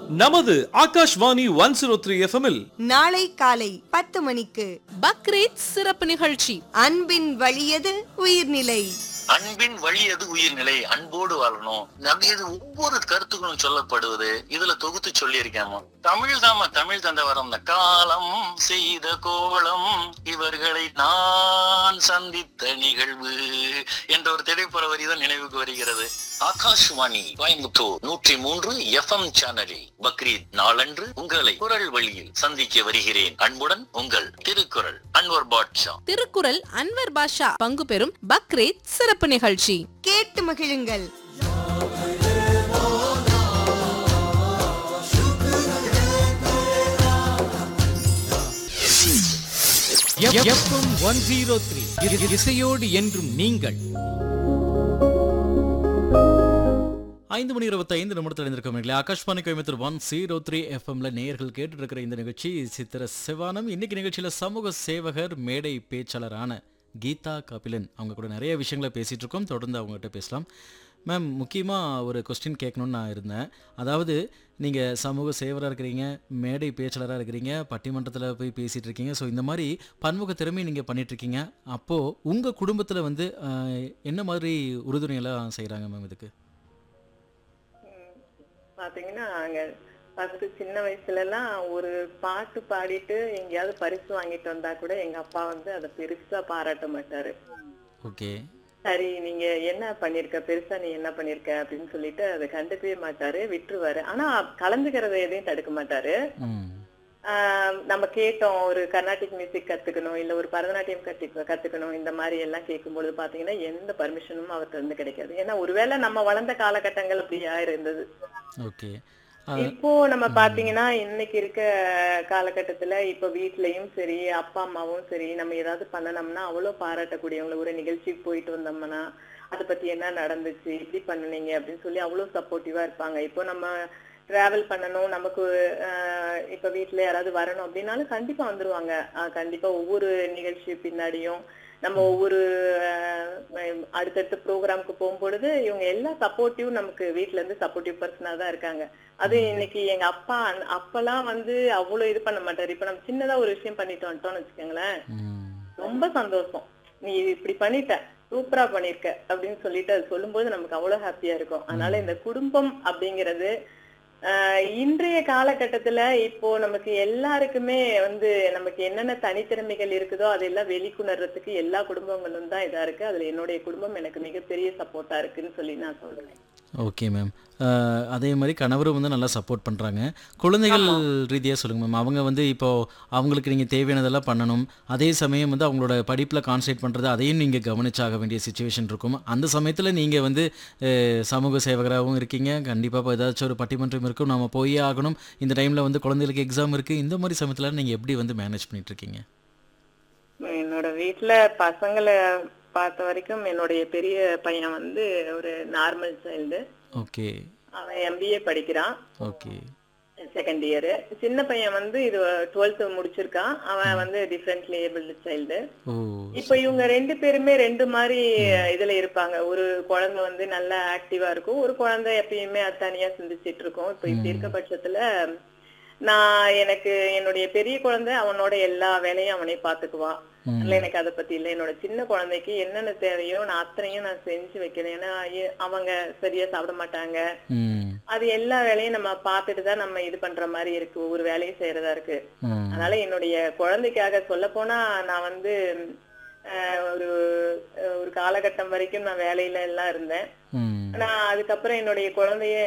நமது Akashvani one zero three எஃப்எம்மில் நாளை காலை பத்து மணிக்கு பக்ரீத் சிறப்பு நிகழ்ச்சி அன்பின் வழியது உயிர்நிலை அன்பின் வழியது உயிர்நிலை அன்போடு வாழணும் அப்படியது ஒவ்வொரு கருத்துக்களும் சொல்லப்படுவது இதுல தொகுத்து சொல்லியிருக்காம தமிழ் தாம தமிழ் தந்த வரம் இந்த காலம் செய்த கோலம் இவர்களை நான் சந்தித்த நிகழ்வு என்ற ஒரு திரைப்பட வரிதான் நினைவுக்கு வருகிறது ஆகாஷ்வாணி கோயம்புத்தூர் நூற்றி மூன்று எஃப்எம் சேனலில் பக்ரீத் நாளன்று உங்களை குரல் வழியில் சந்திக்க வருகிறேன் அன்புடன் உங்கள் திருக்குறள் அன்வர் பாட்ஷா திருக்குறள் அன்வர் பாஷா பங்கு பெறும் பக்ரீத் சிறப்பு நிகழ்ச்சி கேட்டு மகிழுங்கள் எஃப்எம் ஒன் ஜீரோ த்ரீ இசையோடு என்றும் நீங்கள் ஐந்து மணி இருபத்தி ஐந்து நிமிடத்தில் இருந்திருக்கோம் இல்லையா Akashvani Coimbatore one zero three எஃப்எம்ல நேயர்கள் கேட்டு இருக்கிற இந்த நிகழ்ச்சி சித்திர சிவானம் இன்னைக்கு நிகழ்ச்சியில சமூக சேவகர் மேடை பேச்சாளரான கீதா கபிலன் அவங்க கூட நிறைய விஷயங்களை பேசிட்டு இருக்கோம் தொடர்ந்து அவங்ககிட்ட பேசலாம் மேம் முக்கியமாக ஒரு கொஸ்டின் கேட்கணும்னு நான் இருந்தேன் அதாவது நீங்கள் சமூக சேவராக இருக்கிறீங்க மேடை பேச்சாளராக இருக்கிறீங்க பட்டிமன்றத்தில் போய் பேசிகிட்டு இருக்கீங்க ஸோ இந்த மாதிரி பன்முக திறமை நீங்கள் பண்ணிகிட்ருக்கீங்க அப்போது உங்கள் குடும்பத்தில் வந்து ஆஹ், என்ன மாதிரி உறுதுணையெல்லாம் செய்கிறாங்க மேம் இதுக்கு பாத்தீங்கன்னா அங்க ஃபர்ஸ்ட் சின்ன வயசுல எல்லாம் ஒரு பாட்டு பாடிட்டு எங்கேயாவது பரிசு வாங்கிட்டு வந்தா கூட எங்க அப்பா வந்து அதை பெருசா பாராட்ட மாட்டாரு ஓகே சரி நீங்க என்ன பண்ணிருக்க பெருசா நீ என்ன பண்ணிருக்க அப்படின்னு சொல்லிட்டு அதை கண்டுக்கவே மாட்டாரு விட்டுருவாரு ஆனா கலந்துக்கிறத எதையும் தடுக்க மாட்டாரு ம் ஆஹ் நம்ம கேட்டோம் ஒரு கர்நாடிக் மியூசிக் கத்துக்கணும் இல்ல ஒரு பரதநாட்டியம் கத்து கத்துக்கணும் இந்த மாதிரி எல்லாம் கேட்கும்பொழுது பாத்தீங்கன்னா எந்த பர்மிஷனும் அவர்கிட்ட இருந்து கிடைக்காது ஏன்னா ஒருவேளை நம்ம வளர்ந்த காலகட்டங்கள் அப்படியா இருந்தது ஓகே இப்போ நம்ம பாத்தீங்கன்னா இன்னைக்கு இருக்க காலகட்டத்துல இப்ப வீட்லயும் சரி அப்பா அம்மாவும் சரி நம்ம ஏதாவது பண்ணனோம்னா அவ்வளவு பாராட்டக்கூடியவங்க ஒரு நிகழ்ச்சிக்கு போயிட்டு வந்தோம்னா அதை பத்தி என்ன நடந்துச்சு இப்படி பண்ணுனீங்க அப்படின்னு சொல்லி அவ்வளவு சப்போர்ட்டிவா இருப்பாங்க இப்போ நம்ம டிராவல் பண்ணணும் நமக்கு ஆஹ், இப்ப வீட்ல யாராவது வரணும் அப்படின்னாலும் கண்டிப்பா வந்துருவாங்க ஆஹ், கண்டிப்பா ஒவ்வொரு நிகழ்ச்சி பின்னாடியும் நம்ம ஒவ்வொரு ஆஹ், அடுத்தடுத்த ப்ரோக்ராமுக்கு போகும்பொழுது இவங்க எல்லா சப்போர்ட்டிவ் நமக்கு வீட்ல இருந்து சப்போர்ட்டிவ் பர்சனா தான் இருக்காங்க அது இன்னைக்கு எங்க அப்பா அண்ண- அப்பெல்லாம் வந்து அவ்வளவு இது பண்ண மாட்டாரு இப்ப நம்ம சின்னதா ஒரு விஷயம் பண்ணிட்டு வந்துட்டோம்னு வச்சுக்கோங்களேன் ம் ரொம்ப சந்தோஷம் நீ இது இப்படி பண்ணிட்ட சூப்பரா பண்ணிருக்க அப்படின்னு சொல்லிட்டு அது சொல்லும்போது நமக்கு அவ்வளவு ஹாப்பியா இருக்கும் அதனால இந்த குடும்பம் அப்படிங்கிறது ஆஹ், இன்றைய காலகட்டத்துல இப்போ நமக்கு எல்லாருக்குமே வந்து நமக்கு என்னென்ன தனித்திறமைகள் இருக்குதோ அதெல்லாம் வெளிக்கொணர்றதுக்கு எல்லா குடும்பங்களும் தான் இதா இருக்கு அதுல என்னுடைய குடும்பம் எனக்கு மிகப்பெரிய சப்போர்ட்டா இருக்குன்னு சொல்லி நான் சொல்றேன் ஓகே மேம் அதே மாதிரி கணவரும் வந்து நல்லா சப்போர்ட் பண்ணுறாங்க குழந்தைகள் ரீதியாக சொல்லுங்கள் மேம் அவங்க வந்து இப்போது அவங்களுக்கு நீங்கள் தேவையானதெல்லாம் பண்ணணும் அதே சமயம் வந்து அவங்களோட படிப்பில் கான்சன்ட்ரேட் பண்ணுறது அதையும் நீங்கள் கவனிச்சாக வேண்டிய சுச்சுவேஷன் இருக்கும் அந்த சமயத்தில் நீங்கள் வந்து அஹ், சமூக சேவகராகவும் இருக்கீங்க கண்டிப்பாக இப்போ ஏதாச்சும் ஒரு பட்டிமன்றம் இருக்கும் நம்ம போயே ஆகணும் இந்த டைமில் வந்து குழந்தைகளுக்கு எக்ஸாம் இருக்குது இந்த மாதிரி சமயத்தில் நீங்கள் எப்படி வந்து மேனேஜ் பண்ணிகிட்ருக்கீங்க என்னோட வீட்ல பசங்களை பார்த்த வரைக்கும் என்னுடைய பெரிய பையன் வந்து ஒரு நார்மல் சைல்டு ஓகே அவன் எம்பிஏ படிக்கிறான் ஓகே செகண்ட் இயர் சின்ன பையன் வந்து இது டுவெல்த் முடிச்சிருக்கான் அவன் வந்து டிஃப்ரெண்ட்லி ஏபிள்டு சைல்டு ஓ இப்ப இவங்க ரெண்டு பேருமே ரெண்டு மாதிரி இதுல இருப்பாங்க ஒரு குழந்தை வந்து நல்லா ஆக்டிவா இருக்கும் ஒரு குழந்தை எப்பயுமே அது தனியா சிந்திச்சிட்டு இருக்கும் இப்ப இப்படி இருக்க பட்சத்துல நான் எனக்கு என்னுடைய பெரிய குழந்தை அவனோட எல்லா வேலையும் அவனே பாத்துக்குவான் இல்ல எனக்கு அதை பத்தி இல்ல என்னோட சின்ன குழந்தைக்கு என்னென்ன தேவையோ நான் அத்தனையும் நான் செஞ்சு வைக்கிறேன் ஏன்னா எ- அவங்க சரியா சாப்பிட மாட்டாங்க ம் அது எல்லா வேலையும் நம்ம பார்த்துட்டு தான் நம்ம இது பண்ற மாதிரி இருக்கு ஒவ்வொரு வேலையும் செய்யறதா இருக்கு ம் அதனால என்னுடைய குழந்தைக்காக சொல்ல போனா நான் வந்து அஹ், ஒரு ஒரு காலகட்டம் வரைக்கும் நான் வேலையில எல்லாம் இருந்தேன் ம் நான் அதுக்கப்புறம் என்னுடைய குழந்தைய